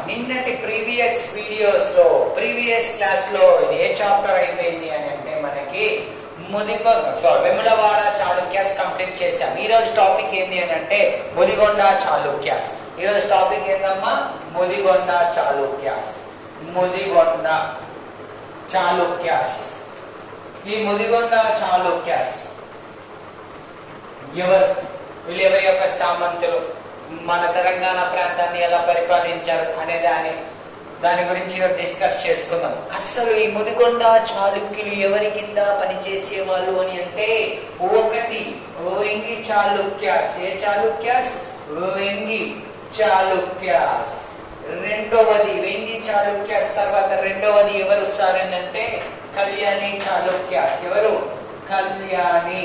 నిన్నటి previous videos లో previous class లో ఏ చాప్టర్ అయిపోయింది అని అంటే మనకి ముదిగొండ సారీ వెములవాడ చాళుక్యాస్ కంప్లీట్ చేశాం ఈ రోజు టాపిక్ ఏంటి అని అంటే ముదిగొండ చాళుక్యాస్ ఈ రోజు టాపిక్ ఏందమ్మా ముదిగొండ చాళుక్యాస్ ముదిగొండ చాళుక్యాస్ ఈ ముదిగొండ చాళుక్యాస్ ఎవరు వీళ్ళు ఎవరి యొక్క సామంతులు మన తెలంగాణ ప్రాంతాన్ని ఎలా పరిపాలించారు అనే దాని దాని గురించి డిస్కస్ చేసుకుందాం అసలు ఈ ముదిగొండ చాళుక్యులు ఎవరి కింద పనిచేసే వాళ్ళు అని అంటే ఒకటి వెంగి చాళుక్యాస్ ఏ చాళుక్యాస్ వెంగి చాళుక్యాస్ రెండవది వెంగి చాళుక్యాస్ తర్వాత రెండవది ఎవరు వస్తారని అంటే కళ్యాణి చాళుక్యాస్ ఎవరు కళ్యాణి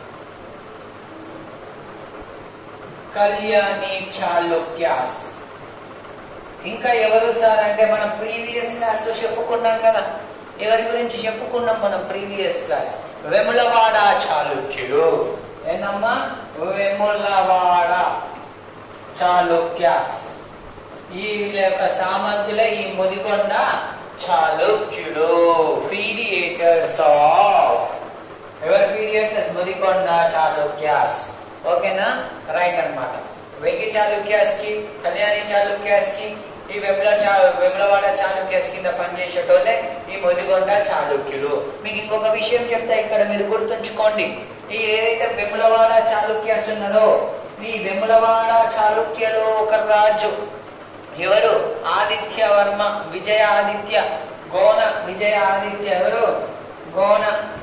కళ్యాణి చాళుక్యాస్ ఇంకా ఎవరు సార్ అంటే మనం ప్రీవియస్ క్లాస్ లో చెప్పుకున్నాం కదా ఎవరి గురించి చెప్పుకున్నాం మనం ప్రీవియస్ క్లాస్ వెములవాడ చాళుక్యులు ఏందమ్మా వెములవాడ చాళుక్యాస్ ఈ వీళ్ళ యొక్క సామంతులే ఈ ముదిగొండ చాళుక్యులు ఫీడియేటర్స్ ఆఫ్ ఎవర్ ఫీడియేటర్స్ ముదిగొండ చాళుక్యాస్ ఓకేనా రైట్ అన్నమాట వెంగి చాళుక్యాస్ కి కళ్యాణి చాళుక్యాస్ కి ఈ వెమ్ల చా వెమ్లవాడ చాళుక్యాస్ కింద పనిచేసేటోళ్ళే ఈ ముదిగొండ చాళుక్యులు మీకు ఇంకొక విషయం చెప్తా ఇక్కడ మీరు గుర్తుంచుకోండి ఈ ఏదైతే వెములవాడ చాళుక్యాస్ ఉన్నదో ఈ వెములవాడ చాళుక్యలో ఒక రాజు ఎవరు ఆదిత్య వర్మ విజయ ఆదిత్య గోన విజయ ఆదిత్య ఎవరు గోన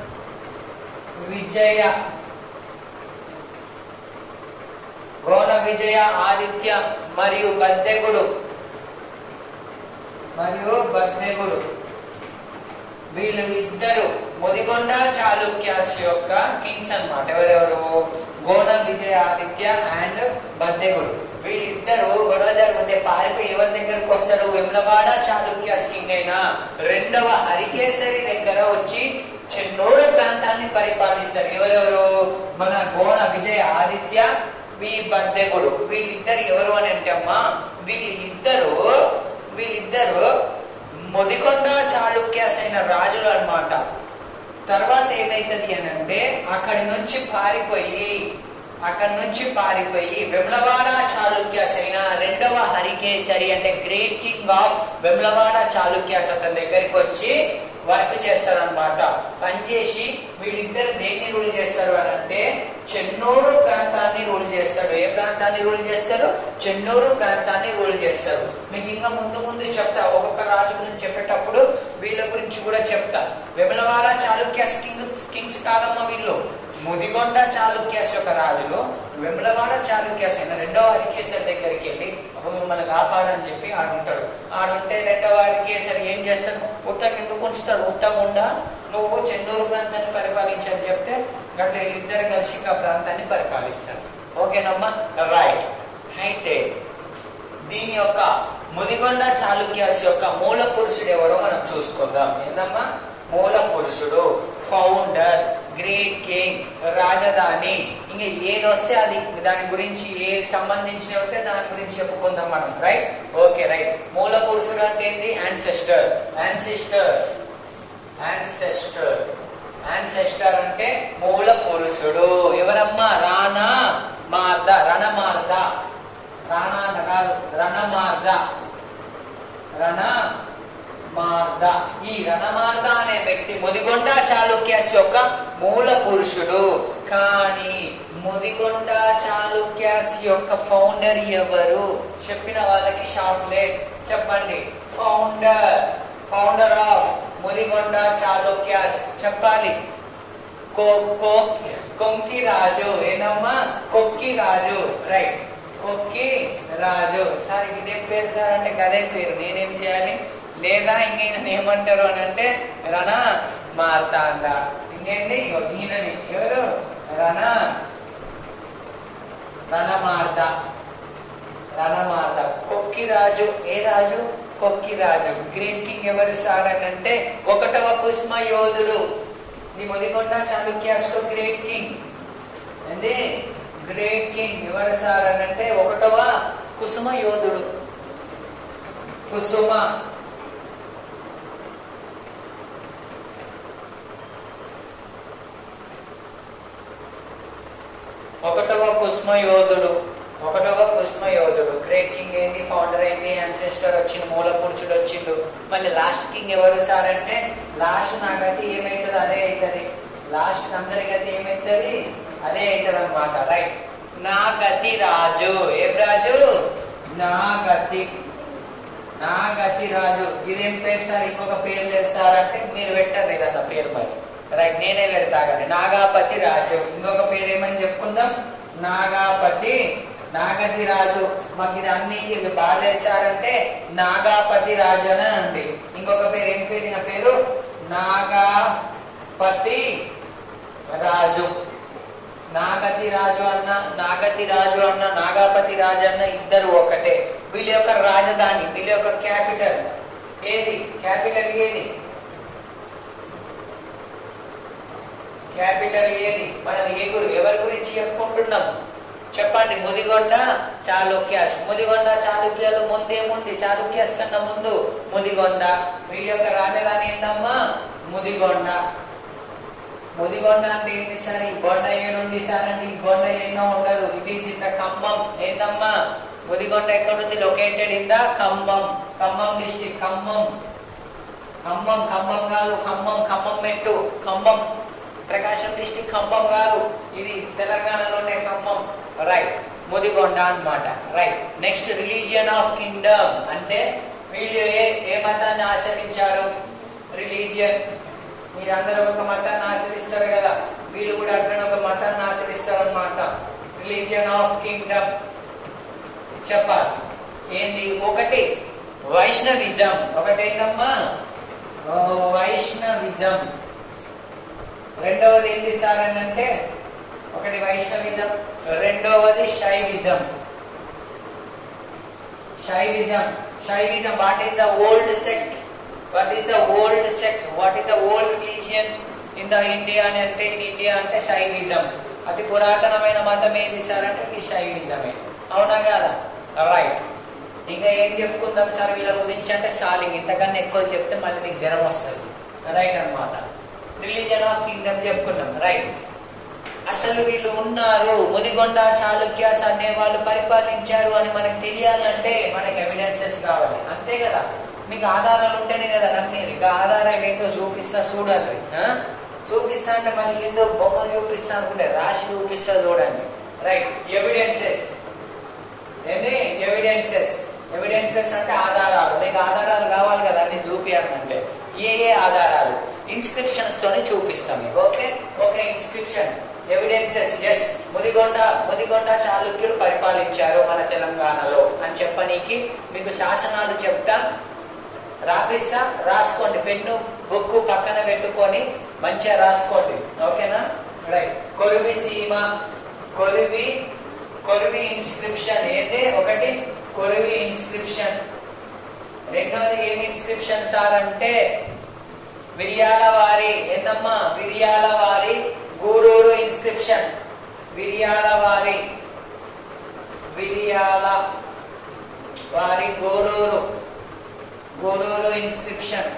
విజయ గోన విజయ ఆదిత్య మరియు బద్దెగుడు మరియు బద్దెగుడు వీళ్ళు ఇద్దరు ముదిగొండ చాళుక్యాస్ యొక్క కింగ్స్ అన్నమాట ఎవరెవరు గోన విజయ ఆదిత్య అండ్ బద్దెగుడు వీళ్ళిద్దరు గొడవ జరిగితే పారిపోయి ఎవరి దగ్గరకు వస్తారు వెమ్లవాడ చాళుక్యాస్ కింగ్ అయినా రెండవ హరికేసరి దగ్గర వచ్చి చెన్నూరు ప్రాంతాన్ని పరిపాలిస్తారు ఎవరెవరు మన గోన విజయ ఆదిత్య వీ బద్దెగుడు వీళ్ళిద్దరు ఎవరు అని అంటే అమ్మా వీళ్ళిద్దరు వీళ్ళిద్దరు మొదికొండ చాళుక్యాస్ అయిన రాజులు అన్నమాట తర్వాత ఏమైతుంది అని అంటే అక్కడి నుంచి పారిపోయి అక్కడి నుంచి పారిపోయి వెమ్లవాడ చాళుక్యాస్ అయిన రెండవ హరికేసరి అంటే great king of Vemulawada Chalukyas అతని దగ్గరికి వచ్చి వర్క్ చేస్తారు అనమాట పనిచేసి వీళ్ళిద్దరు దేన్ని రూల్ చేస్తారు అని అంటే చెన్నూరు ప్రాంతాన్ని రూల్ చేస్తాడు ఏ ప్రాంతాన్ని రూల్ చేస్తారు చెన్నూరు ప్రాంతాన్ని రూల్ చేస్తారు మీకు ఇంకా ముందు ముందు చెప్తా ఒక్కొక్క రాజు గురించి చెప్పేటప్పుడు వీళ్ళ గురించి కూడా చెప్తా విమలవాడ చాళుక్యాస్ కింగ్ కింగ్స్ కాదమ్మా వీళ్ళు ముదిగొండ చాళుక్యాస్ యొక్క రాజులు వెములవాడ చాళుక్యాస్ అయిన రెండవ హరికేసరి దగ్గరికి వెళ్ళి అప్పుడు మిమ్మల్ని కాపాడని చెప్పి ఆడుంటాడు ఆడుంటే రెండవ హరికేసరి ఏం చేస్తాడు ఉత్తకు ఎందుకు ఉంచుతాడు ఉత్తకుండా నువ్వు చెన్నూరు ప్రాంతాన్ని పరిపాలించని చెప్తే గట్ల వీళ్ళిద్దరు కలిసి ఆ ప్రాంతాన్ని పరిపాలిస్తారు ఓకేనమ్మా రైట్ అయితే దీని యొక్క ముదిగొండ చాళుక్యాస్ యొక్క మూల పురుషుడు ఎవరో మనం చూసుకుందాం ఏందమ్మా మూల పురుషుడు ఫౌండర్ గ్రేట్ కింగ్ రాజధాని ఇంకా ఏది వస్తే అది దాని గురించి ఏది సంబంధించిన ఉంటే దాని గురించి చెప్పుకుందాం మనం రైట్ ఓకే రైట్ మూల పురుషుడు అంటే ఏంటి యాన్సెస్టర్ యాన్సిస్టర్స్ యాన్సెస్టర్ యాన్సెస్టర్ అంటే మూల పురుషుడు ఎవరమ్మా రానా మార్ద రణమార్ద రానా కాదు రణమార్ద రణ మార్ద ఈ రణమార్ద అనే వ్యక్తి ముదిగొండ చాళుక్యాస్ యొక్క మూల పురుషుడు కానీ ముదిగొండ చాళుక్యాస్ యొక్క ఫౌండర్ ఎవరు చెప్పిన వాళ్ళకి షార్ట్లెట్ చెప్పండి founder founder of Mudigonda Chalukyas చెప్పాలి కో కో కొంకి రాజు ఏనమ్మా కొక్కి రాజు రైట్ కొక్కి రాజు సార్ ఇదేం పేరు సార్ అంటే గదే పేరు నేనేం చేయాలి లేదా ఇంకేనా ఏమంటారు అని అంటే రణ మార్తాండ ఇంకేంటి ఇగో ఈయనని ఎవరు రణ రణమార్త రణమార్త కొక్కి రాజు ఏ రాజు కొక్కి రాజు గ్రీన్ కింగ్ ఎవరు సార్ అని అంటే ఒకటవ కుస్మ యోధుడు ఈ ముదిగొండ చాళుక్యాస్ లో గ్రేట్ కింగ్ అంటే గ్రేట్ కింగ్ ఎవరు సార్ అని అంటే ఒకటవ కుసుమ యోధుడు కుసుమ ఒకటవ కుస్మ యోధుడు ఒకటవ కుస్మ యోధుడు గ్రేట్ కింగ్ ఏంది ఫౌండర్ ఏంది అన్సెస్టర్ వచ్చిండు మూల పురుషుడు వచ్చిండు మళ్ళీ లాస్ట్ కింగ్ ఎవరు సార్ అంటే లాస్ట్ నా గతి ఏమైతుంది అదే అవుతుంది లాస్ట్ అందరి గతి ఏమైతుంది అదే అవుతుంది అనమాట రైట్ నా గతి రాజు ఏం రాజు నా గతి నా గతి రాజు ఇదేం పేరు సార్ ఇంకొక పేరు లేదు సార్ అంటే మీరు పెట్టారు ఏదన్నా పేరు మరి రైట్ నేనే పెడతాగండి నాగాపతి రాజు ఇంకొక పేరు ఏమని చెప్పుకుందాం నాగాపతి నాగతి రాజు మాకు ఇది అన్ని ఇది బాగాలేసారంటే నాగాపతి రాజు అని అండి ఇంకొక పేరు ఏం పేరు నా పేరు నాగాపతి రాజు నాగతి రాజు అన్న నాగతి రాజు అన్న నాగాపతి రాజు అన్న ఇద్దరు ఒకటే వీళ్ళ యొక్క రాజధాని వీళ్ళ యొక్క క్యాపిటల్ ఏది క్యాపిటల్ ఏది క్యాపిటల్ ఏది మనం ఏ గురి ఎవరి గురించి చెప్పుకుంటున్నాం చెప్పండి ముదిగొండ చాళుక్యాస్ ముదిగొండ చాళుక్యాలు ముందేముంది చాళుక్యాస్ కన్నా ముందు ముదిగొండ వీళ్ళ యొక్క రాజధాని ఏంటమ్మా ముదిగొండ ముదిగొండ అంటే ఏంటి సార్ ఈ గొండ ఏడుంది సార్ అంటే ఈ గొండ ఎన్నో ఉండదు it is in the Khammam ఏందమ్మా ముదిగొండ ఎక్కడుంది located in the Khammam Khammam district Khammam Khammam Khammam కాదు ఖమ్మం ఖమ్మం మెట్టు ఖమ్మం ప్రకాశం డిస్టిక్ ఖమ్మం కాదు ఇది తెలంగాణలోనే ఖమ్మం రైట్ ముదిగొండ అన్నమాట right next religion of kingdom అంటే వీళ్ళు ఏ ఏ మతాన్ని ఆచరించారు రిలీజియన్ మీరందరూ ఒక మతాన్ని ఆచరిస్తారు కదా వీళ్ళు కూడా అట్లనే ఒక మతాన్ని ఆచరిస్తారు అనమాట రిలీజియన్ ఆఫ్ కింగ్డమ్ చెప్పాలి ఏంది ఒకటి వైష్ణవిజం ఒకటి ఏంటమ్మా ఓ, వైష్ణవిజం రెండవది ఏంటి సార్ అని అంటే ఒకటి వైష్ణవిజం రెండవది Shaivism Shaivism Shaivism what is the old sect what is the old sect what is the old religion in the India అని అంటే ఇన్ ఇండియా అంటే శైవిజం అతి పురాతనమైన మతం ఏది సార్ అంటే ఈ శైవిజమే అవునా కాదా రైట్ ఇంకా ఏం చెప్పుకుందాం సార్ వీళ్ళ గురించి అంటే సాలింగ్ ఇంతకన్నా ఎక్కువ చెప్తే మళ్ళీ మీకు జ్వరం వస్తుంది రైట్ అన్నమాట రిలీజన్ ఆఫ్ కింగ్డమ్ చెప్పుకున్నాం రైట్ అసలు వీళ్ళు ఉన్నారు ముదిగొండ చాళుక్యాస్ అనే వాళ్ళు పరిపాలించారు అని మనకు తెలియాలంటే మనకి ఎవిడెన్సెస్ కావాలి అంతే కదా మీకు ఆధారాలు ఉంటేనే కదా నమ్మేది ఇంకా ఆధారాలు ఏదో చూపిస్తా చూడండి ఆ? చూపిస్తా అంటే మళ్ళీ ఏదో బొమ్మలు చూపిస్తా అనుకుంటే రాసి చూపిస్తా చూడండి రైట్ ఎవిడెన్సెస్ ఏంది ఎవిడెన్సెస్ ఎవిడెన్సెస్ అంటే ఆధారాలు మీకు ఆధారాలు కావాలి కదా అన్ని చూపించాలంటే ఏ ఏ ఆధారాలు ఇన్స్క్రిప్షన్స్ తోనే చూపిస్తాం మీకు okay okay inscription evidences yes Mudigonda Mudigonda చాళుక్యులు పరిపాలించారు మన తెలంగాణలో అని చెప్పనీకి మీకు శాసనాలు చెప్తా రాపిస్తా రాసుకోండి పెన్ను బుక్ పక్కన పెట్టుకొని మంచిగా రాసుకోండి ఓకేనా రైట్ కొలివి సీమ కొలివి కొలివి ఇన్స్క్రిప్షన్ ఏంటి ఒకటి కొలివి ఇన్స్క్రిప్షన్ రెండోది ఏమి ఇన్స్క్రిప్షన్ సార్ అంటే విరియాల వారి ఏందమ్మా విరియాల వారి గూడూరు ఇన్స్క్రిప్షన్ విరియాల వారి విరియాల వారి గూడూరు గూడూరు ఇన్స్క్రిప్షన్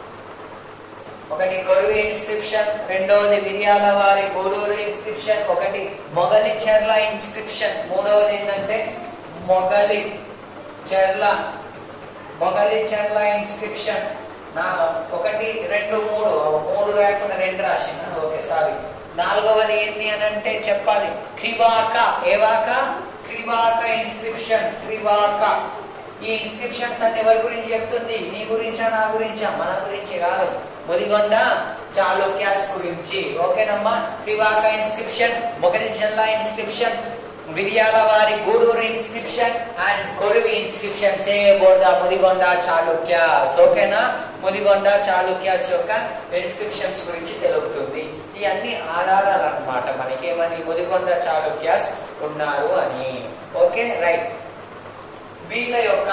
ఒకటి కొరువి ఇన్స్క్రిప్షన్ రెండవది మిరియాల వారి గూడూరు ఇన్స్క్రిప్షన్ ఒకటి మొగలి చెర్ల ఇన్స్క్రిప్షన్ మూడవది ఏంటంటే మొగలి చెర్ల మొగలి చెర్ల ఇన్స్క్రిప్షన్ నా ఒకటి రెండు మూడు మూడు రాకుండా రెండు రాసిన ఓకే సారీ నాలుగవది ఏంటి అని అంటే చెప్పాలి క్రివాక ఏవాక క్రివాక ఇన్స్క్రిప్షన్ క్రివాక ఈ ఇన్స్క్రిప్షన్స్ అన్ని ఎవరి గురించి చెప్తుంది నీ గురించా నా గురించా మన గురించి కాదు ముదిగొండ చాళుక్యాస్ గురించి ఓకేనమ్మా క్రివాక ఇన్స్క్రిప్షన్ మొగలి జిల్లా ఇన్స్క్రిప్షన్ విరియాల వారి Guduru inscription and Koruvi inscription say board the Mudigonda Chalukyas ఓకేనా ముదిగొండ చాళుక్యాస్ యొక్క ఇన్స్క్రిప్షన్స్ గురించి తెలుపుతుంది ఈ అన్ని ఆధారాలు అన్నమాట మనకేమని ముదిగొండ చాళుక్యాస్ ఉన్నారు అని ఓకే రైట్ వీళ్ళ యొక్క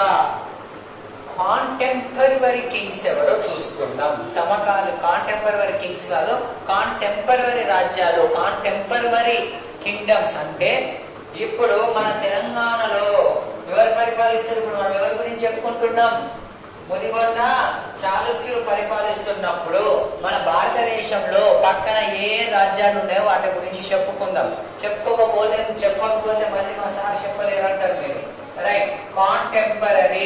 కాంటెంపరరీ కింగ్స్ ఎవరో చూసుకుందాం సమకాల కాంటెంపరరీ కింగ్స్ కాదు కాంటెంపరరీ రాజ్యాలు కాంటెంపరరీ కింగ్డమ్స్ అంటే ఇప్పుడు మన తెలంగాణలో ఎవరు పరిపాలిస్తారు ఇప్పుడు మనం ఎవరి గురించి చెప్పుకుంటున్నాం ముదిగొండ చాళుక్యులు పరిపాలిస్తున్నప్పుడు మన భారతదేశంలో పక్కన ఏ రాజ్యాలు ఉన్నాయో వాటి గురించి చెప్పుకుందాం చెప్పుకోకపోతే చెప్పకపోతే మళ్ళీ మా సార్ చెప్పలేరు అంటారు మీరు రైట్ కాంటెంపరీ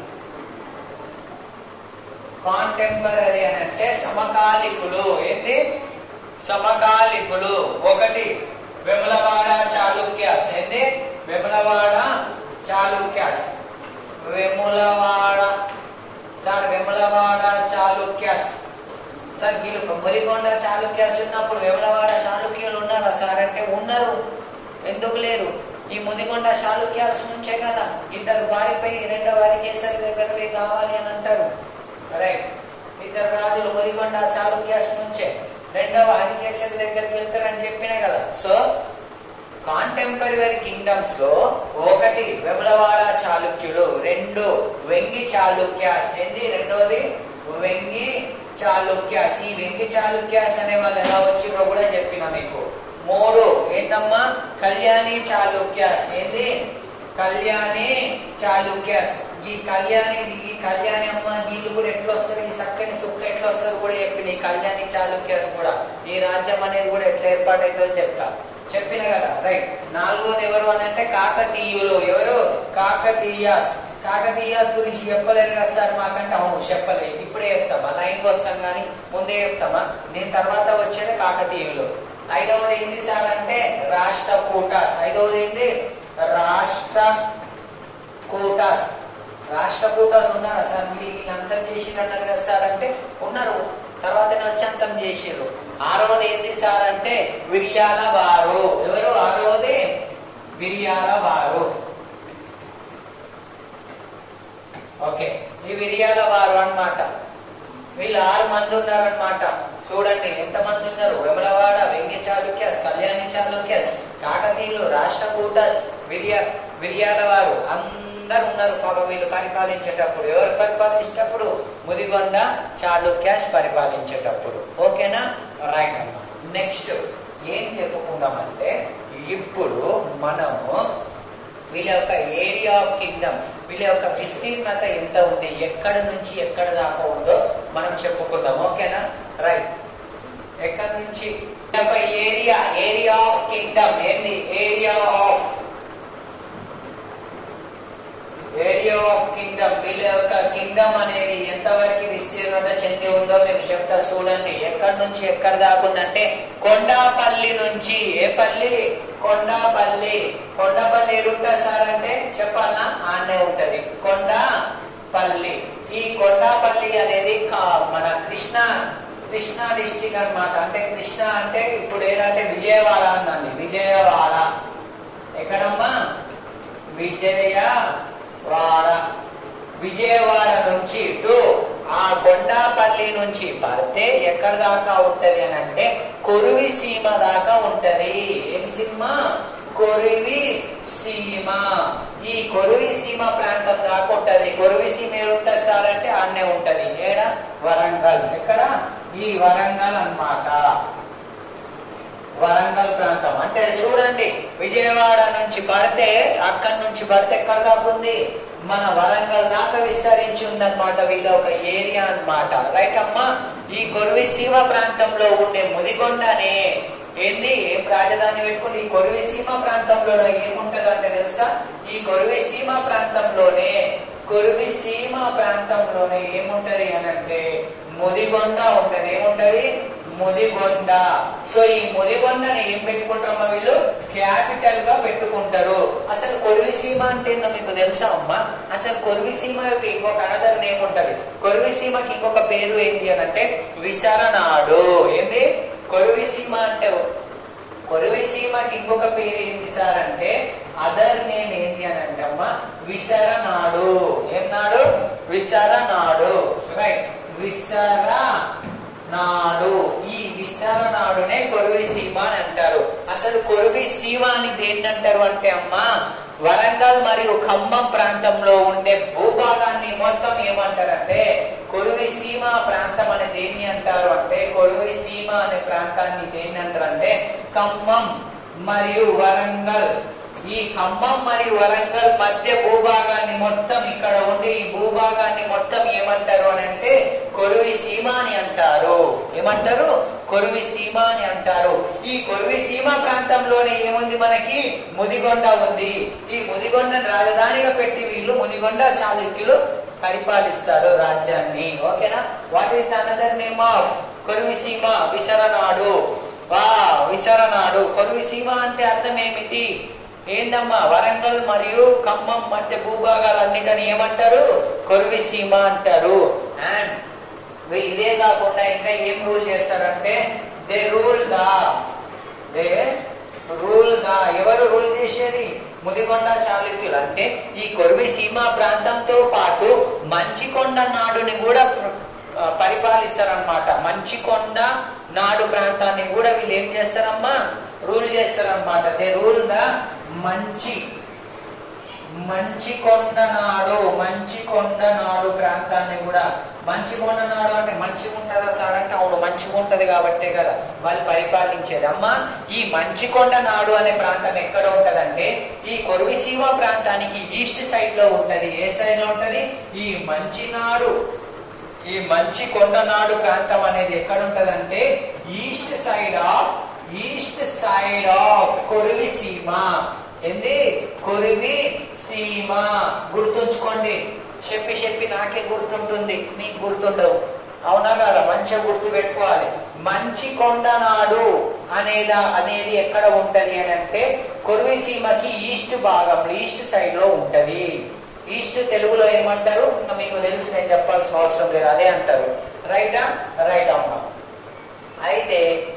కాంటెంపరీ అని అంటే సమకాలికులు ఏంటి సమకాలికులు ఒకటి వెములవాడ చాళుక్యాస్ ఏంటి వెములవాడ చాళుక్యాస్ వెములవాడ సార్ వెములవాడ చాళుక్యాస్ సార్ వీళ్ళు బొమ్మదికొండ చాళుక్యాస్ ఉన్నప్పుడు వెములవాడ చాళుక్యులు ఉన్నారా సార్ అంటే ఉన్నారు ఎందుకు లేరు ఈ ముదిగొండ చాళుక్యాస్ నుంచే కదా ఇద్దరు వారిపై రెండో వారి కేసరి దగ్గరవి కావాలి అని అంటారు రైట్ ఇద్దరు రాజులు ముదిగొండ చాళుక్యాస్ నుంచే రెండవ హరికేసరి దగ్గరికి వెళ్తారని చెప్పినా కదా సో కాంటెంపరీ కింగ్డమ్స్ లో ఒకటి వెములవాడ చాళుక్యులు రెండు వెంగి చాళుక్యాస్ ఏంది రెండోది వెంగి చాళుక్యాస్ ఈ వెంగి చాళుక్యాస్ అనే వాళ్ళు ఎలా వచ్చిరో కూడా చెప్పిన మీకు మూడు ఏంటమ్మా కళ్యాణి చాళుక్యాస్ ఏంది కళ్యాణి చాళుక్యాస్ ఈ కళ్యాణి ఈ కళ్యాణి అమ్మ వీళ్ళు కూడా ఎట్లా వస్తారు ఈ చక్కని సుక్క ఎట్లా వస్తారు కూడా చెప్పిన ఈ కళ్యాణి చాళుక్యాస్ కూడా ఈ రాజ్యం అనేది కూడా ఎట్లా ఏర్పాటైతుందో చెప్తా చెప్పిన కదా రైట్ నాలుగోది ఎవరు అని అంటే కాకతీయులు ఎవరు కాకతీయాస్ కాకతీయాస్ గురించి చెప్పలేరు కదా సార్ మాకంటే అవును చెప్పలేదు ఇప్పుడే చెప్తామా లైన్కి వస్తాం కానీ ముందే చెప్తామా దీని తర్వాత వచ్చేది కాకతీయులు ఐదవది ఏంది సార్ అంటే రాష్ట్ర కూటాస్ ఐదవది ఏంది రాష్ట్ర కూటాస్ రాష్ట్ర కూటాస్ ఉన్నారా సార్ వీళ్ళు వీళ్ళు అంతం చేసిర్రు అన్నారు కదా సార్ అంటే ఉన్నారు తర్వాత వచ్చి అంతం చేసిర్రు ఆరోది ఏంది సార్ అంటే విర్యాల వారు ఎవరు ఆరోది విర్యాల వారు ఓకే ఈ విర్యాల వారు అన్నమాట వీళ్ళు ఆరు మంది ఉన్నారన్నమాట చూడండి ఎంత మంది ఉన్నారు వెమలవాడ వెంగి చాళుక్యస్ కళ్యాణి చాళుక్యస్ కాకతీయులు రాష్ట్రకూటస్ విర్య విర్యాల వారు అందరు ఉన్నారు పాపం వీళ్ళు పరిపాలించేటప్పుడు ఎవరు పరిపాలించేటప్పుడు ముదిగొండ చాళుక్యాస్ పరిపాలించేటప్పుడు ఓకేనా రైట్ అమ్మా నెక్స్ట్ ఏం చెప్పుకుందామంటే ఇప్పుడు మనము వీళ్ళ యొక్క ఏరియా ఆఫ్ కింగ్డమ్ వీళ్ళ యొక్క విస్తీర్ణత ఎంత ఉంది ఎక్కడ నుంచి ఎక్కడ దాకా ఉందో మనం చెప్పుకుందాం ఓకేనా రైట్ ఎక్కడి నుంచి వీళ్ళ యొక్క ఏరియా ఏరియా ఆఫ్ కింగ్డమ్ ఏంది area of area of kingdom వీళ్ళ యొక్క కింగ్డమ్ అనేది ఎంతవరకు విస్తీర్ణత చెంది ఉందో మీకు చెప్తా చూడండి ఎక్కడి నుంచి ఎక్కడ దాకా ఉందంటే కొండాపల్లి నుంచి ఏ పల్లి కొండాపల్లి కొండపల్లి ఏడుంటా సార్ అంటే చెప్పాలనా ఆనే ఉంటది కొండపల్లి ఈ కొండాపల్లి అనేది కా- మన కృష్ణ కృష్ణా డిస్టిక్ అన్నమాట అంటే కృష్ణ అంటే ఇప్పుడు ఏంటంటే విజయవాడ అన్నాను విజయవాడ ఎక్కడమ్మా విజయవాడ విజయవాడ నుంచి ఇటు ఆ కొండాపల్లి నుంచి పడితే ఎక్కడ దాకా ఉంటది అని అంటే కొరివి సీమ దాకా ఉంటది ఏం సీమ కొరివి సీమ ఈ కొరివి సీమ ప్రాంతం దాకా ఉంటది కొరివి సీమ ఏడుంటది సార్ అంటే ఆడనే ఉంటది ఏడ వరంగల్ ఎక్కడ ఈ వరంగల్ అన్నమాట వరంగల్ ప్రాంతం అంటే చూడండి విజయవాడ నుంచి పడితే అక్కడి నుంచి పడితే ఎక్కడ దాకా ఉంది మన వరంగల్ దాకా విస్తరించి ఉందన్నమాట వీళ్ళ ఒక ఏరియా అన్నమాట రైట్ అమ్మా ఈ కొరివి సీమ ప్రాంతంలో ఉండే ముదిగొండనే ఏంది ఏం రాజధాని పెట్టుకుని ఈ కొరివి సీమ ప్రాంతంలో ఏముంటదంటే తెలుసా ఈ కొరివి సీమ ప్రాంతంలోనే కొరివి సీమ ప్రాంతంలోనే ఏముంటది అని అంటే ముదిగొండ ఉంటది ఏముంటది ముదిగొండ సో ఈ ముదిగొండని ఏం పెట్టుకుంటారమ్మా వీళ్ళు క్యాపిటల్ గా పెట్టుకుంటారు అసలు కొరివి సీమ అంటే ఏందో మీకు తెలుసా అమ్మా అసలు కొరివి సీమ యొక్క ఇంకొక అనదర్ నేమ్ ఉంటది కొరివి సీమకి ఇంకొక పేరు ఏంటి అని అంటే విసరనాడు ఏంది కొరివి సీమ అంటే కొరివి సీమకి ఇంకొక పేరు ఏంటి సార్ అంటే అదర్ నేమ్ ఏంటి అని అంటే అమ్మా విసరనాడు ఏం నాడు విసరనాడు రైట్ విసర నాడు ఈ విసరనాడునే కొరివి సీమ అని అంటారు అసలు కొరివి సీమ అని దేన్ని అంటారు అంటే అమ్మా వరంగల్ మరియు ఖమ్మం ప్రాంతంలో ఉండే భూభాగాన్ని మొత్తం ఏమంటారంటే కొరివి సీమ ప్రాంతం అని దేన్ని అంటారు అంటే కొరివి సీమ అనే ప్రాంతాన్ని దేన్ని అంటారు అంటే ఖమ్మం మరియు వరంగల్ ఈ ఖమ్మం మరియు వరంగల్ మధ్య భూభాగాన్ని మొత్తం ఇక్కడ ఉండి ఈ భూభాగాన్ని మొత్తం ఏమంటారు అని అంటే కొరువి సీమ అని అంటారు ఏమంటారు కొరువి సీమ అని అంటారు ఈ కొరువి సీమ ప్రాంతంలోనే ఏముంది మనకి ముదిగొండ ఉంది ఈ ముదిగొండను రాజధానిగా పెట్టి వీళ్ళు ముదిగొండ చాళుక్యులు పరిపాలిస్తారు రాజ్యాన్ని ఓకేనా what is another name of Koruvi Seema Visaranadu వా విసరనాడు కొరువి సీమ అంటే అర్థం ఏమిటి ఏందమ్మా వరంగల్ మరియు ఖమ్మం మధ్య భూభాగాలన్నిటిని ఏమంటారు కొరువి సీమ అంటారు అండ్ వీళ్ళు ఇదే కాకుండా ఇంకా ఏం రూల్ చేస్తారంటే దే రూల్ దా దే రూల్ దా ఎవరు రూల్ చేసేది ముదిగొండ చాళుక్యులు అంటే ఈ కొరివి సీమ ప్రాంతంతో పాటు మంచికొండ నాడుని కూడా ప్ర- ఆ, పరిపాలిస్తారన్నమాట మంచికొండ నాడు ప్రాంతాన్ని కూడా వీళ్ళు ఏం చేస్తారమ్మా రూల్ చేస్తారన్నమాట దే రూల్ ద మంచి మంచి కొండ నాడు మంచి కొండ నాడు ప్రాంతాన్ని కూడా మంచి కొండ నాడు అంటే మంచిగా ఉంటుందా సార్ అంటే అవును మంచిగా ఉంటది కాబట్టే కదా వాళ్ళు పరిపాలించేది అమ్మా ఈ మంచి కొండ నాడు అనే ప్రాంతం ఎక్కడ ఉంటదంటే ఈ కొరివిసీమ ప్రాంతానికి ఈస్ట్ సైడ్ లో ఉంటది ఏ సైడ్ లో ఉంటది ఈ మంచినాడు ఈ మంచి కొండనాడు ప్రాంతం అనేది ఎక్కడ ఉంటదంటే east side of east side of Korivi Seema ఏంది కొరివి సీమ గుర్తుంచుకోండి చెప్పి చెప్పి నాకే గుర్తుంటుంది మీకు గుర్తుండవు అవునా కదా మంచిగా గుర్తు పెట్టుకోవాలి మంచి కొండనాడు అనేదా అనేది ఎక్కడ ఉంటది అని అంటే కొరివి సీమకి ఈస్ట్ భాగంలో ఈస్ట్ సైడ్ లో ఉంటది ఈస్ట్ తెలుగులో ఏమంటారు ఇంకా మీకు తెలుసు నేను చెప్పాల్సిన అవసరం లేదు అదే అంటారు రైటా రైట్ అమ్మ అయితే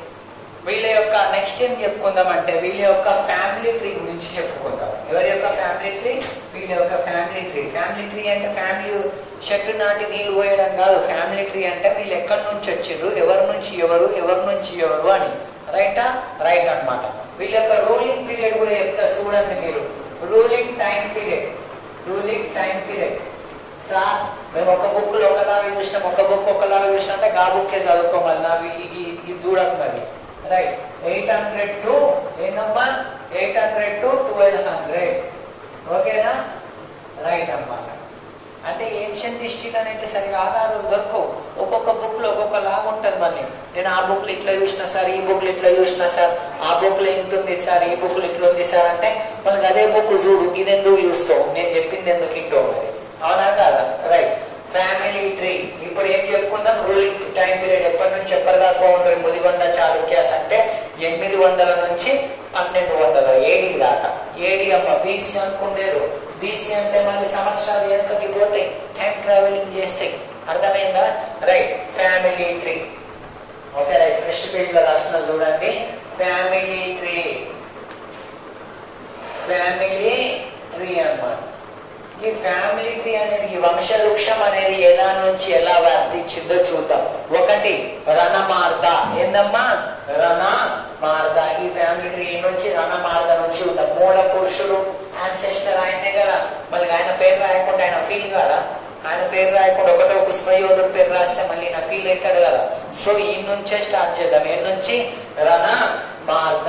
వీళ్ళ యొక్క నెక్స్ట్ ఏం చెప్పుకుందాం అంటే వీళ్ళ యొక్క ఫ్యామిలీ ట్రీ గురించి చెప్పుకుందాం ఎవరి యొక్క ఫ్యామిలీ ట్రీ వీళ్ళ యొక్క ఫ్యామిలీ ట్రీ ఫ్యామిలీ ట్రీ అంటే ఫ్యామిలీ చెట్టు నాటి నీళ్లు పోయడం కాదు ఫ్యామిలీ ట్రీ అంటే వీళ్ళు ఎక్కడి నుంచి వచ్చిర్రు ఎవరి నుంచి ఎవరు ఎవరి నుంచి ఎవరు అని రైటా రైట్ అన్నమాట వీళ్ళ యొక్క రూలింగ్ పీరియడ్ కూడా చెప్తారు చూడండి మీరు ruling time period ruling time period sir మేము ఒక బుక్ లో ఒకలాగా చూసినాం ఒక బుక్ ఒకలాగా చూసినా అంటే ఆ బుక్కే చదువుకోమని నాకు ఇది ఇది చూడకు మరి రైట్ ఎయిట్ హండ్రెడ్ టు ఏందమ్మా eight hundred two twelve hundred ఓకేనా రైట్ అన్నమాట అంటే ఏన్షియంట్ హిస్టరీ అనేది సరిగా ఆధారాలు దొరకవు ఒక్కొక్క బుక్ లో ఒక్కొక్క లాగా ఉంటది మళ్ళీ నేను ఆ బుక్ లో ఇట్లా చూసిన సార్ ఈ బుక్ లో ఇట్లా చూసిన సార్ ఆ బుక్ లో ఇంత ఉంది సార్ ఈ బుక్ లో ఇట్లా ఉంది సార్ అంటే మనకి అదే బుక్ చూడు ఇది ఎందుకు చూస్తావు నేను చెప్పింది ఎందుకు ఇంటో మరి అవునా కాదా రైట్ ఫ్యామిలీ ట్రీ ఇప్పుడు ఏం చెప్పుకుందాం రూలింగ్ టైం పీరియడ్ ఎప్పటి నుంచి ఎప్పటిదాకా ఉంటుంది ముదిగొండ చాళుక్యాస్ అంటే ఎనిమిది వందల నుంచి పన్నెండు వందల ఏడి దాకా ఏడి అమ్మ బీసీ అనుకుండేరు బీసీ అంటే మళ్ళీ సంవత్సరాలు వెనుకకి పోతాయి టైం ట్రావెలింగ్ చేస్తాయి అర్థమైందా right family tree okay right next page లో రాసిన చూడండి ఫ్యామిలీ ట్రీ ఫ్యామిలీ ట్రీ అన్నమాట ఈ ఫ్యామిలీ ట్రీ అనేది ఈ వంశవృక్షం అనేది ఎలా నుంచి ఎలా వర్తించిందో చూద్దాం ఒకటి రణమార్ద ఏందమ్మా రణమార్ద ఈ ఫ్యామిలీ ట్రీ నుంచి రణమార్ద నుంచి చూద్దాం మూల పురుషుడు ఆన్సెస్టర్ ఆయనే కదా మళ్ళీ ఆయన పేరు రాయకుండా ఆయన ఫీల్ కాదా ఆయన పేరు రాయకుండా ఒకటో పుష్పయోధుడు పేరు రాస్తే మళ్ళీ నా ఫీల్ అవుతాడు కదా సో ఈ నుంచే స్టార్ట్ చేద్దాం ఏ నుంచి రణ మార్గ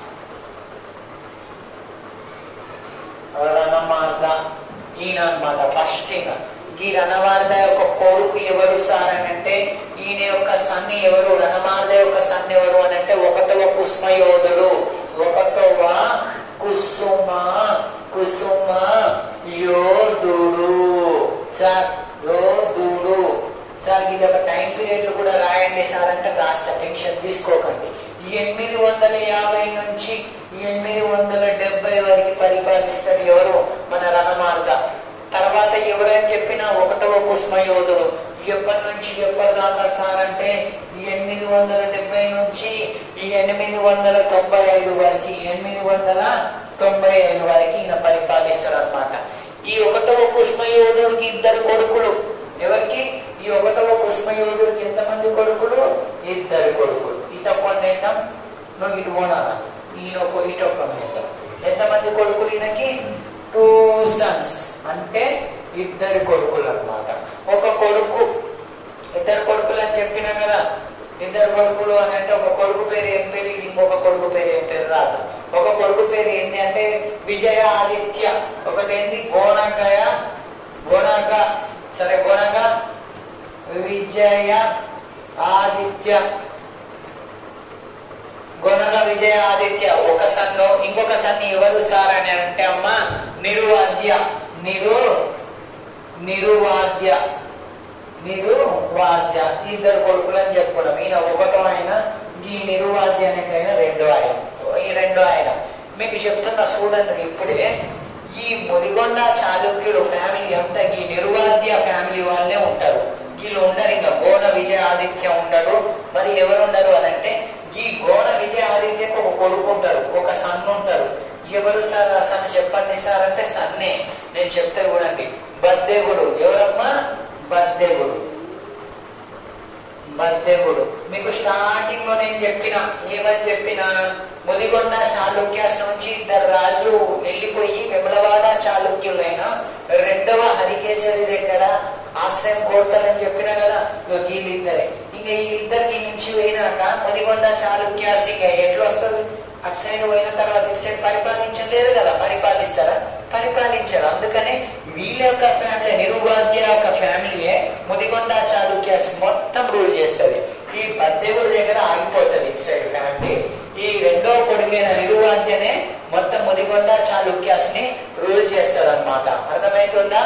రణమార్గ ఈయన అనమాట ఫస్ట్ ఈయన ఈ రణమార్ద యొక్క కొడుకు ఎవరు సార్ అని అంటే ఈయన యొక్క సన్ని ఎవరు రణమార్ద యొక్క సన్ని ఎవరు అని అంటే ఒకటవ కుస్మయోధుడు ఒకటవ కుసుమ కుసుమ యోధుడు సార్ యోధుడు సార్ ఇది ఒక టైం పీరియడ్ కూడా రాయండి సార్ అంటే రాస్తా టెన్షన్ తీసుకోకండి ఈ ఎనిమిది వందల యాభై నుంచి ఈ ఎనిమిది వందల డెబ్బై వరకు పరిపాలిస్తాడు ఎవరు మన రణమార్గ తర్వాత ఎవరైనా చెప్పినా ఒకటవ కుస్మయోధుడు ఎప్పటి నుంచి ఎప్పటి దాకా సార్ అంటే ఈ ఎనిమిది వందల డెబ్బై నుంచి ఈ ఎనిమిది వందల తొంభై ఐదు వరకు ఎనిమిది వందల తొంభై ఐదు వరకు ఈయన పరిపాలిస్తాడు అనమాట ఈ ఒకటవ కుస్మయోధుడికి ఇద్దరు కొడుకులు ఎవరికి ఈ ఒకటవ కుస్మయోధుడికి ఎంతమంది కొడుకులు ఇద్దరు కొడుకులు ఇత కొన్ని వేద్దాం నువ్వు ఇటు పోనాలా ఈయన ఒక ఇటు ఒక వేద్దాం ఎంతమంది కొడుకులు ఈయనకి టూ సన్స్ అంటే ఇద్దరు కొడుకులు అన్నమాట ఒక కొడుకు ఇద్దరు కొడుకులు అని చెప్పినా కదా ఇద్దరు కొడుకులు అని అంటే ఒక కొడుకు పేరు ఏం పేరు ఇంకొక కొడుకు పేరు ఏం పేరు రాదు ఒక కొడుకు పేరు ఏంటి అంటే విజయ ఆదిత్య ఒకటి ఏంటి గోనగయ గోనగ సరే గోనగ విజయ ఆదిత్య గొనగ విజయ ఆదిత్య ఒక సన్ను ఇంకొక సన్ని ఎవరు సార్ అని అంటే అమ్మ నిరువాద్య నిరు నిరువాద్య నిరువాద్య ఇద్దరు కొడుకులు అని చెప్పుకోవడం ఈయన ఒకటో ఆయన ఈ నిరువాద్య అనేది ఆయన రెండో ఆయన ఈ రెండో ఆయన మీకు చెప్తున్నా చూడండి ఇప్పుడే ఈ ముదిగొండ చాళుక్యులు ఫ్యామిలీ అంతా ఈ నిరువాద్య ఫ్యామిలీ వాళ్ళే ఉంటారు వీళ్ళు ఉండరు ఇంకా గోన విజయ ఆదిత్య ఉండడు మరి ఎవరు ఉండరు అని అంటే ఈ గోన విజయ ఆదిత్యకు ఒక కొడుకు ఉంటారు ఒక సన్ ఉంటారు ఎవరు సార్ ఆ సన్ చెప్పండి సార్ అంటే సన్నే నేను చెప్తే చూడండి బద్దెగుడు ఎవరమ్మా బద్దెగుడు బద్దెగుడు మీకు స్టార్టింగ్ లో నేను చెప్పిన ఏమని చెప్పిన ముదిగొండ చాళుక్యాస్ నుంచి ఇద్దరు రాజులు వెళ్ళిపోయి వెమలవాడ చాళుక్యులైన రెండవ హరికేశరి దగ్గర ఆశ్రయం కోరుతారని చెప్పిన కదా ఇగో వీళ్ళిద్దరే ఇంకా ఈ ఇద్దరికి నుంచి పోయినాక ముదిగొండ చాళుక్యాస్ ఇంకా ఎట్లా వస్తుంది అటు సైడ్ పోయిన తర్వాత ఇటు సైడ్ పరిపాలించలేదు కదా పరిపాలిస్తారా పరిపాలించారు అందుకనే వీళ్ళ యొక్క ఫ్యామిలీ నిరువాద్య యొక్క ఫ్యామిలీయే ముదిగొండ చాళుక్యాస్ మొత్తం రూల్ చేస్తుంది ఈ బద్దెగుడి దగ్గర ఆగిపోతుంది ఇటు సైడ్ ఫ్యామిలీ ఈ రెండో కొడుకైన నిరువాద్యనే మొత్తం ముదిగొండ చాళుక్యాస్ ని రూల్ చేస్తాడు అనమాట అర్థమవుతుందా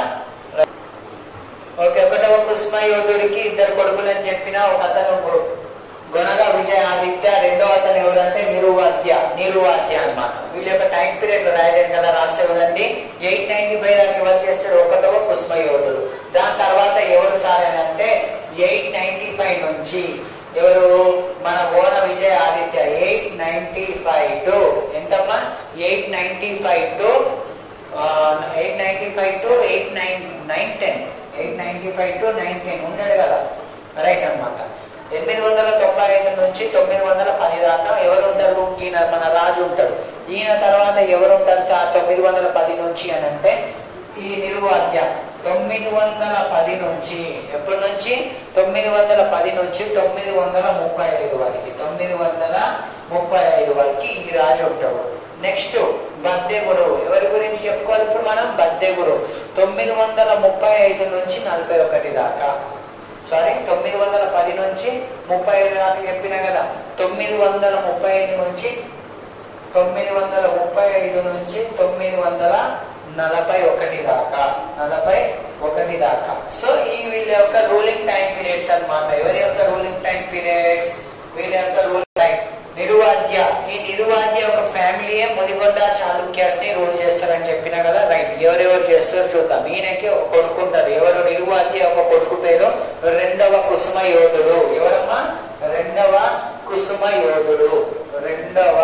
ఓకే ఒకటవ కుస్మ యోధుడికి ఇద్దరు కొడుకులు అని చెప్పిన ఒక అతను గొనగ విజయ ఆదిత్య రెండో అతను ఎవరంటే నిరువాద్య నిరువాద్య అన్నమాట వీళ్ళ యొక్క టైం పీరియడ్ రాయలేదు కదా రాస్తే చూడండి ఎయిట్ నైన్టీ ఫైవ్ దాకా ఎవరు చేస్తాడు ఒకటవ కుస్మ యోధుడు దాని తర్వాత ఎవరు సార్ అని అంటే ఎయిట్ నైన్టీ ఫైవ్ నుంచి ఎవరు మన ఓన Vijaya Aditya eight ninety five two ఎంతమ్మా eight ninety five two eight ninety five two eight nine nine ten eight ninety five two nine ten ఉన్నాడు కదా రైట్ అన్నమాట ఎనిమిది వందల తొంభై ఐదు నుంచి తొమ్మిది వందల పది దాకా ఎవరు ఉంటారు ఈయన మన రాజు ఉంటాడు ఈయన తర్వాత ఎవరు ఉంటారు సార్ తొమ్మిది వందల పది నుంచి అని అంటే ఈ నిర్వాద్య తొమ్మిది వందల పది నుంచి ఎప్పటి నుంచి తొమ్మిది వందల పది నుంచి తొమ్మిది వందల ముప్పై ఐదు వరకు తొమ్మిది వందల ముప్పై ఐదు వరకు ఈ రాజు ఉంటాడు నెక్స్ట్ బద్దెగుడు ఎవరి గురించి చెప్పుకోవాలి ఇప్పుడు మనం బద్దెగుడు తొమ్మిది వందల ముప్పై ఐదు నుంచి నలభై ఒకటి దాకా సారీ తొమ్మిది వందల పది నుంచి ముప్పై ఐదు దాకా చెప్పిన కదా తొమ్మిది వందల ముప్పై ఐదు నుంచి తొమ్మిది వందల ముప్పై ఐదు నుంచి తొమ్మిది వందల నలభై ఒకటి దాకా నలభై ఒకటి దాకా సో ఈ వీళ్ళ యొక్క రూలింగ్ టైం పీరియడ్స్ అన్నమాట ఎవరి యొక్క రూలింగ్ టైం పీరియడ్స్ వీళ్ళ యొక్క రూలింగ్ టైం నిరువాద్య ఈ నిరువాద్య ఒక ఫ్యామిలీయే ముదిగొండ చాళుక్యాస్ ని రూల్ చేస్తారని చెప్పిన కదా రైట్ ఎవరెవరు చేస్తారో చూద్దాం ఈయనకి ఒక కొడుకు ఉంటారు ఎవరు నిరువాద్య ఒక కొడుకు పేరు రెండవ కుసుమ యోధుడు ఎవరమ్మా రెండవ కుసుమ యోధుడు రెండవ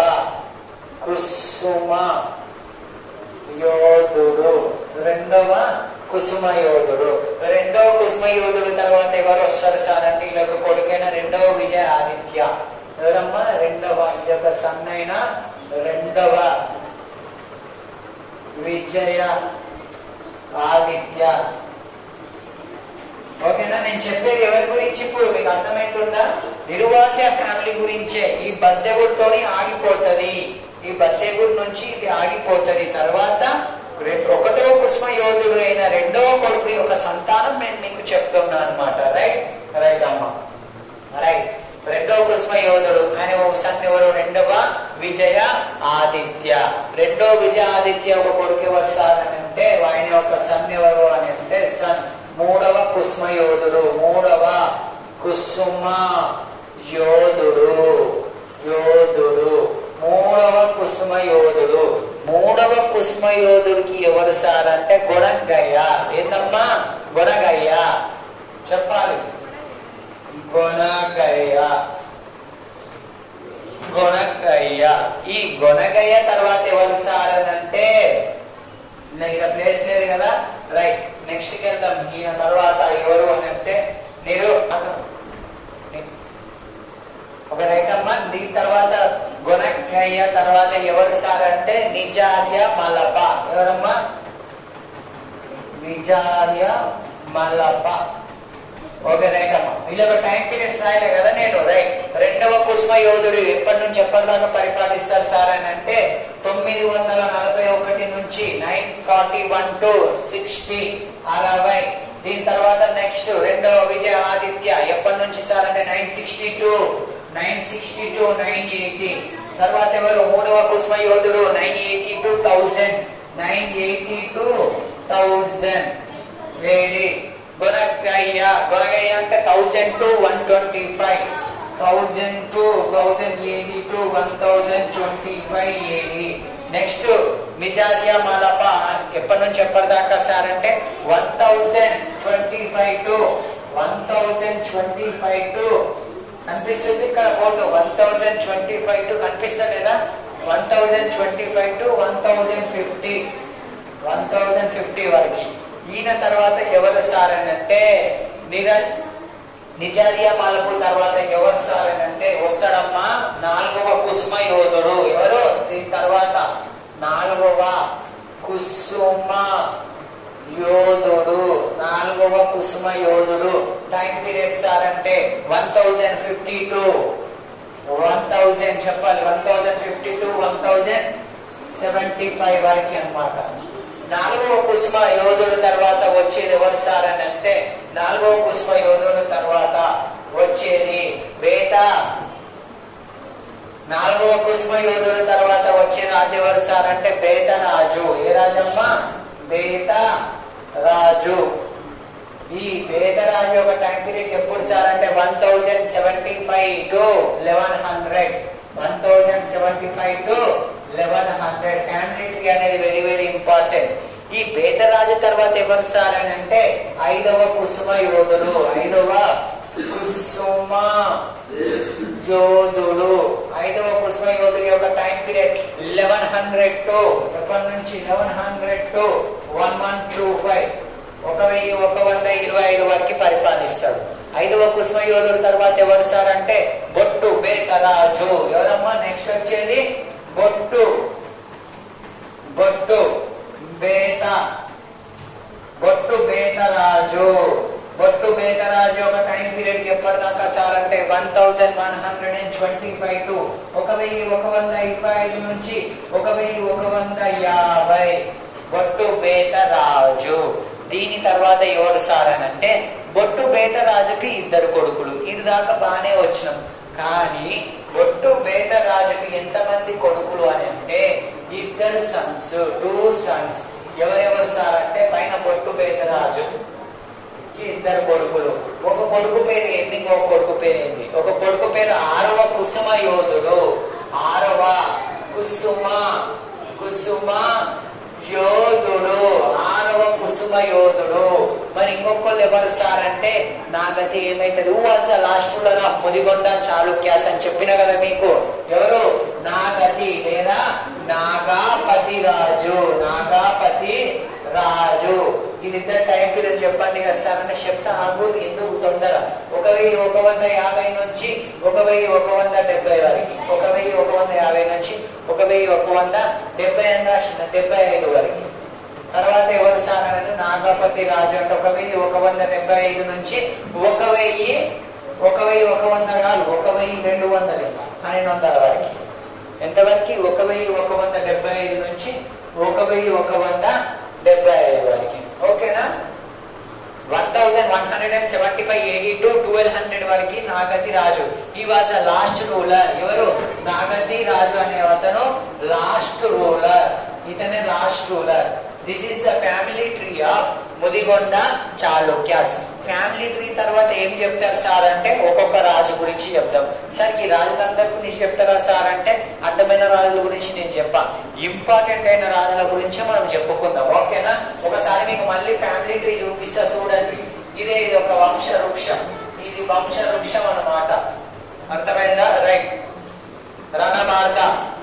కుసుమ యోధుడు రెండవ కుసుమ యోధుడు రెండవ కుసుమ యోధుడు తర్వాత ఎవరు వస్తారు సార్ అంటే వీళ్ళొక కొడుకైన రెండవ విజయ ఆదిత్య ఎవరమ్మా రెండవ ఈ యొక్క సన్నైన రెండవ విజయ ఆదిత్య ఓకేనా నేను చెప్పేది ఎవరి గురించి ఇప్పుడు మీకు అర్థమవుతుందా నిరువాద్య ఫ్యామిలీ గురించే ఈ బద్దెగుడితోని ఆగిపోతది ఈ బద్దెగుడి నుంచి ఇది ఆగిపోతది తర్వాత రెం- ఒకటో కుష్మ యోధుడు అయిన రెండవ కొడుకు యొక్క సంతానం నేను మీకు చెప్తున్నా అనమాట రైట్ రైట్ అమ్మా రైట్ రెండవ కుష్మ యోధుడు ఆయన ఒక సన్ ఎవరు రెండవ విజయ ఆదిత్య రెండో విజయ ఆదిత్య ఒక కొడుకు ఎవరు సార్ అని అంటే ఆయన యొక్క సన్ ఎవరు అని అంటే సన్ మూడవ కుష్మ యోధుడు మూడవ కుసుమ యోధుడు యోధుడు మూడవ కుసుమ యోధుడు మూడవ కుసుమ యోధుడికి ఎవరు సార్ అంటే గొడగయ్య ఏందమ్మా గొడగయ్య చెప్పాలి గొనగయ్య గొనగయ్య ఈ గొనగయ్య తర్వాత ఎవరు సార్ అని అంటే నాకు ఇక్కడ ప్లేస్ లేదు కదా రైట్ నెక్స్ట్ కి వెళ్దాం ఈయన తర్వాత ఎవరు అని అంటే మీరు ఒక రైట్ అమ్మా దీని తర్వాత గుణగయ్య తర్వాత ఎవరు సార్ అంటే నిజార్య మలప ఎవరమ్మా నిజార్య మలప ఓకే రైట్ అమ్మా ఇలా ఒక టైం పీరియడ్స్ రాయలే కదా నేను రైట్ రెండవ కుసుమ యోధుడు ఎప్పటి నుంచి ఎప్పటిదాకా పరిపాలిస్తారు సార్ అని అంటే తొమ్మిది వందల నలభై ఒకటి నుంచి nine forty one two sixty అరవై దీని తర్వాత నెక్స్ట్ రెండవ విజయ ఆదిత్య ఎప్పటి నుంచి సార్ అంటే nine sixty two nine sixty two nine eighty తర్వాత ఎవరు మూడవ కుసుమ యోధుడు nine eighty two thousand nine eighty two thousand వేడి గొనగయ్య గొనగయ్య అంటే thousand two one twenty five thousand two thousand eighty two one thousand twenty five ఏడి next మిజారియా మాలప ఎప్పటి నుంచి ఎప్పటిదాకా సార్ అంటే one thousand twenty five two one thousand twenty five two కనిపిస్తుంది ఇక్కడ board one thousand twenty five to కనిపిస్తలేదా one thousand twenty five two one thousand fifty one thousand fifty వరకు ఈయన తర్వాత ఎవరు సార్ అని అంటే నిర నిజారియా మాలపు తర్వాత ఎవరు సార్ అని అంటే వస్తాడమ్మా నాలుగవ కుసుమ యోధుడు ఎవరు దీని తర్వాత నాలుగవ కుసుమ యోధుడు నాలుగవ కుసుమ యోధుడు టైం పీరియడ్ సార్ అంటే one thousand fifty two one thousand చెప్పాలి one thousand fifty two one thousand seventy five వరకు అన్నమాట నాలుగవ కుసుమ యోధుడు తర్వాత వచ్చేది ఎవరు సార్ అని అంటే నాలుగవ కుసుమ యోధుడు తర్వాత వచ్చేది బేత నాలుగవ కుసుమ యోధుడు తర్వాత వచ్చే రాజు ఎవరు సార్ అంటే బేత రాజు ఏ రాజమ్మ బేత రాజు ఈ బేదరాజు యొక్క టైం పీరియడ్ ఎప్పుడు సార్ అంటే one thousand seventy five two eleven hundred one thousand seventy five two eleven hundred family tree అనేది వెరీ వెరీ ఇంపార్టెంట్ ఈ బేదరాజు తర్వాత ఎవరు సార్ అని అంటే ఐదవ కుసుమ యోధుడు ఐదవ కుసుమ యోధుడు ఐదవ కుసుమ యోధుడు యొక్క time period eleven hundred two ఎప్పటి నుంచి eleven hundred two one one two five ఒక వెయ్యి ఒక వంద ఇరవై ఐదు వరకు పరిపాలిస్తాడు ఐదవ కుసుమ యోధుడు తర్వాత ఎవరు సార్ అంటే బొట్టు బేతరాజు ఎవరమ్మా నెక్స్ట్ వచ్చేది బొట్టు బొట్టు బేత బొట్టు బేతరాజు బొట్టు బేతరాజు ఒక టైం పీరియడ్ ఎప్పటిదాకా సార్ అంటే one thousand one hundred and twenty five two ఒక వెయ్యి ఒక వంద ఇరవై ఐదు నుంచి ఒక వెయ్యి ఒక వంద యాభై బొట్టు బేతరాజు దీని తర్వాత ఎవరు సార్ అని అంటే బొట్టు బేతరాజుకి ఇద్దరు కొడుకులు ఇది దాకా బాగానే వచ్చినాం కానీ బొట్టు బేతరాజుకి ఎంతమంది కొడుకులు అని అంటే ఇద్దరు సన్స్ టూ సన్స్ ఎవరెవరు సార్ అంటే పైన బొట్టు బేతరాజు ఇద్దరు కొడుకులు ఒక కొడుకు పేరు ఏంది ఇంకొక కొడుకు పేరు ఏంది ఒక కొడుకు పేరు ఆరవ కుసుమ యోధుడు ఆరవ కుసుమ కుసుమ యోధుడు ఆరవ కుసుమ యోధుడు మరి ఇంకొకళ్ళు ఎవరు సార్ అంటే నా గతి ఏమైతుంది ఊ అసలు లాస్ట్ లో ముదిగొండ చాళుక్యాస్ అని చెప్పిన కదా మీకు ఎవరు నాగతి లేదా నాగాపతి రాజు నాగాపతి రాజు వీళ్ళిద్దరు టైం పీరియడ్ చెప్పండి కదా సార్ అంటే చెప్తా నాకు ఎందుకు తొందర ఒక వెయ్యి ఒక వంద యాభై నుంచి ఒక వెయ్యి ఒక వంద డెబ్బై వరకు ఒక వెయ్యి ఒక వంద యాభై నుంచి ఒక వెయ్యి ఒక వంద డెబ్బై అని రాసిన డెబ్బై ఐదు వరకు తర్వాత ఎవరు సార్ అంటే నాగపతి రాజు అంటే ఒక వెయ్యి ఒక వంద డెబ్బై ఐదు నుంచి ఒక వెయ్యి ఒక వెయ్యి ఒక వంద కాదు ఒక వెయ్యి రెండు వందలు పన్నెండు వందల వరకు ఎంతవరకు ఒక వెయ్యి ఒక వంద డెబ్బై ఐదు నుంచి ఒక వెయ్యి ఒక వంద డెబ్బై ఐదు వరకు ఓకేనా one thousand one hundred and seventy five eighty two twelve hundred వరకు నాగతి రాజు ఈ వాజ్ ద లాస్ట్ రూలర్ ఎవరు నాగతి రాజు అనే అతను లాస్ట్ రూలర్ ఇతనే last ruler this is the family tree of Mudigonda Chalukyas family tree తర్వాత ఏం చెప్తారు సార్ అంటే ఒక్కొక్క రాజు గురించి చెప్తాం సార్ ఈ రాజులందరి గురించి చెప్తారా సార్ అంటే అడ్డమైన రాజుల గురించి నేను చెప్పా ఇంపార్టెంట్ అయిన రాజుల గురించి మనం చెప్పుకుందాం ఓకేనా ఒకసారి మీకు మళ్ళీ ఫ్యామిలీ ట్రీ చూపిస్తా చూడండి ఇదే ఇది ఒక వంశ వృక్షం ఇది వంశ వృక్షం అన్నమాట అర్థమైందా రైట్ రణమార్గ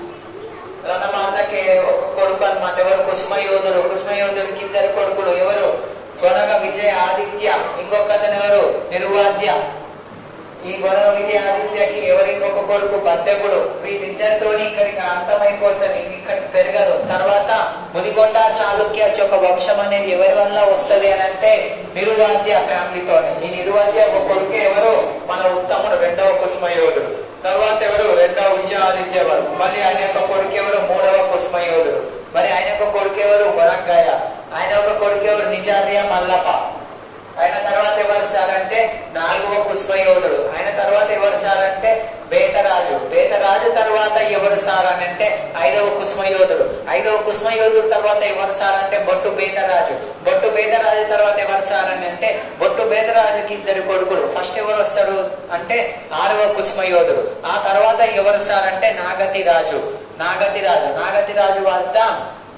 రణమార్గకి ఒక కొడుకు అన్నమాట ఎవరు కుసుమ యోధుడు కుసుమ యోధుడికి ఇద్దరు కొడుకులు ఎవరు కొనగ విజయ ఆదిత్య ఇంకొక అతను ఎవరు నిర్వాద్య ఈ గొడవ విజయాదిత్యకి ఎవరి ఒక కొడుకు బద్దెకుడు వీళ్ళిద్దరితోని ఇక్కడికి అంతమైపోతుంది ఇక్కడ పెరగదు తర్వాత ముదిగొండ చాళుక్యాస్ యొక్క వంశం అనేది ఎవరి వల్ల వస్తది అని అంటే నిరువాద్య ఫ్యామిలీతోని ఈ నిరువాద్య ఒక కొడుకు ఎవరు మన ఉత్తముడు రెండవ కుసుమయోధుడు తర్వాత ఎవరు రెండవ విజయాదిత్య వారు మళ్ళీ ఆయన యొక్క కొడుకు ఎవరు మూడవ కుసుమయోధుడు మరి ఆయన యొక్క కొడుకు ఎవరు వరంగాయ ఆయన ఒక కొడుకు ఎవరు నిజార్య మల్లప్ప ఆయన తర్వాత ఎవరు సార్ అంటే నాలుగవ కుష్మయోధుడు ఆయన తర్వాత ఎవరు సార్ అంటే బేతరాజు బేతరాజు తర్వాత ఎవరు సార్ అని అంటే ఐదవ కుష్మయోధుడు ఐదవ కుష్మయోధుడు తర్వాత ఎవరు సార్ అంటే బొట్టు బేతరాజు బొట్టు బేతరాజు తర్వాత ఎవరు సార్ అని అంటే బొట్టు బేతరాజుకి ఇద్దరు కొడుకులు ఫస్ట్ ఎవరు వస్తారు అంటే ఆరవ కుష్మయోధుడు ఆ తర్వాత ఎవరు సార్ అంటే Nagati Raju Nagati Raju Nagati Raju was the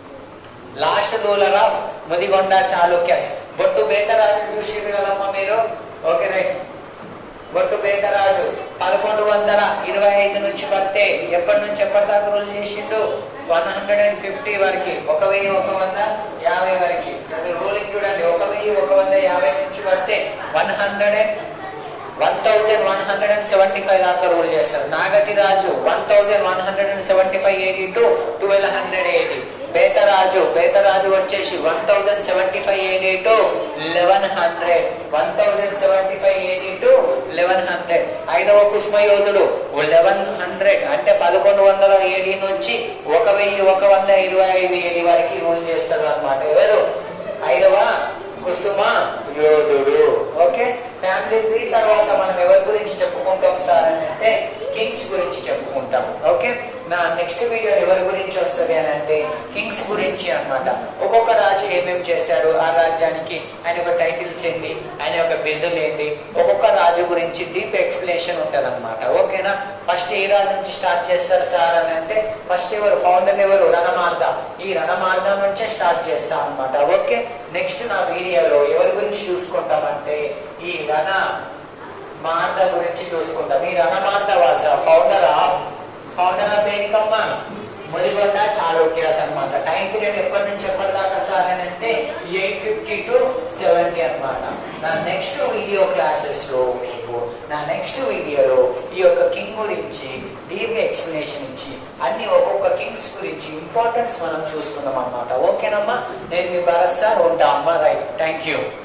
last ruler of Mudigonda Chalukyas Bottu Betaraju చూసిరు కదమ్మా మీరు ఓకే రైట్ బొట్టు బేతరాజు పదకొండు వందల ఇరవై ఐదు నుంచి పడితే ఎప్పటి నుంచి ఎప్పటిదాకా రూల్ చేసిండు వన్ హండ్రెడ్ అండ్ ఫిఫ్టీ వరకు ఒక వెయ్యి ఒక వంద యాభై వరకు రూలింగ్ చూడండి ఒక వెయ్యి ఒక వంద యాభై నుంచి పడితే one hundred and one thousand one hundred and seventy five దాకా రూల్ చేస్తారు Nagati Raju one thousand one hundred and seventy five eighty two twelve hundred eighty Betaraju Betaraju వచ్చేసి one thousand seventy five eighty two eleven hundred one thousand seventy five eighty two eleven hundred ఐదవ కుష్మయోధుడు eleven hundred అంటే పదకొండు వందల AD నుంచి ఒక వెయ్యి ఒక వంద ఇరవై ఐదు ఏడి వరకు రూల్ చేస్తారు అనమాట ఎవరు ఐదవ కుసుమ యోధుడు ఓకే ఫ్యామిలీ ట్రీ తర్వాత మనం ఎవరి గురించి చెప్పుకుంటాం సార్ అని అంటే కింగ్స్ గురించి చెప్పుకుంటాం ఓకే నా నెక్స్ట్ వీడియో ఎవరి గురించి వస్తుంది అని అంటే కింగ్స్ గురించి అన్నమాట ఒక్కొక్క రాజు ఏమేం చేశాడు ఆ రాజ్యానికి ఆయన యొక్క టైటిల్స్ ఏంటి ఆయన యొక్క బిరుదులు ఏంటి ఒక్కొక్క రాజు గురించి డీప్ ఎక్స్ప్లెనేషన్ ఉంటది అనమాట ఓకేనా ఫస్ట్ ఏ రాజు నుంచి స్టార్ట్ చేస్తారు సార్ అని అంటే ఫస్ట్ ఎవరు ఫౌండర్ ఎవరు రణమార్గ ఈ రణమార్గ నుంచే స్టార్ట్ చేస్తాం అనమాట ఓకే నెక్స్ట్ నా వీడియోలో ఎవరి గురించి చూసుకుంటామంటే ఈ రణ మార్గ గురించి చూసుకుంటాం ఈ రణమార్గ వాస ఫౌండర్ ఆఫ్ ఫౌండర్ ఆఫ్ దేనికమ్మ ముదిగొండ చాళుక్యాస్ అన్నమాట టైం పీరియడ్ ఎప్పటి నుంచి ఎప్పటిదాకా సార్ అని అంటే ఎయిట్ ఫిఫ్టీ టు సెవెంటీ అనమాట నా నెక్స్ట్ వీడియో క్లాసెస్ లో మీకు నా నెక్స్ట్ వీడియోలో ఈ యొక్క కింగ్ గురించి డీప్ ఎక్స్ప్లెనేషన్ ఇచ్చి అన్ని ఒక్కొక్క కింగ్స్ గురించి ఇంపార్టెన్స్ మనం చూసుకుందాం అన్నమాట ఓకేనమ్మా నేను మీ భరత్ సార్ ఉంటా అమ్మ రైట్ థ్యాంక్ యూ